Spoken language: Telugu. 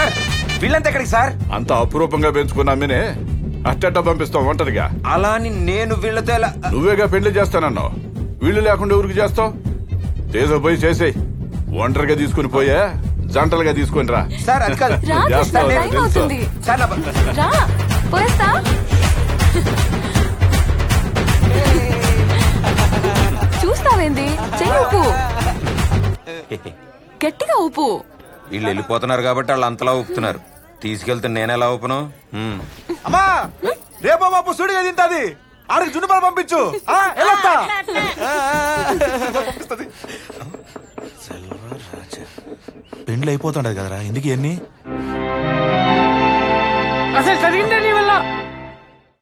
సార్ వీళ్ళంతా ఎక్కడికి సార్ అంత అపురూపంగా పెంచుకున్న అమ్మినే అట్టట్ట పంపిస్తాం ఒంటరిగా అలా అని నేను వీళ్ళతో ఎలా నువ్వేగా పెళ్లి చేస్తానన్నావు వీళ్ళు లేకుండా ఊరికి చేస్తావు తీసుకుపోయి చేసేయ్ ఒంటరిగా తీసుకుని పోయే జంటలుగా తీసుకుని రా సార్ అది కాదు రా కృష్ణ చేస్తావు, టైం తెలుసు. అవుతుంది సార్ నా- రా పోయేస్తా చూస్తావేంది చెయ్యి ఊపు గట్టిగా ఊపు వీళ్ళు వెళ్ళిపోతున్నారు కాబట్టి వాళ్ళు అంతలా ఊపుతున్నారు తీసుకెళ్తే నేను ఎలా ఊపను హ్మ్. అమ్మా రేపో మాపు సుడిగా తింటది ఆడికి జున్నుపాలు పంపించు ఆ, వెళ్ళొస్తా. పంపిస్తది. పెండ్లు అయిపోతుండదు కదరా ఎందుకు ఇవన్నీ అసలు జరిగిందే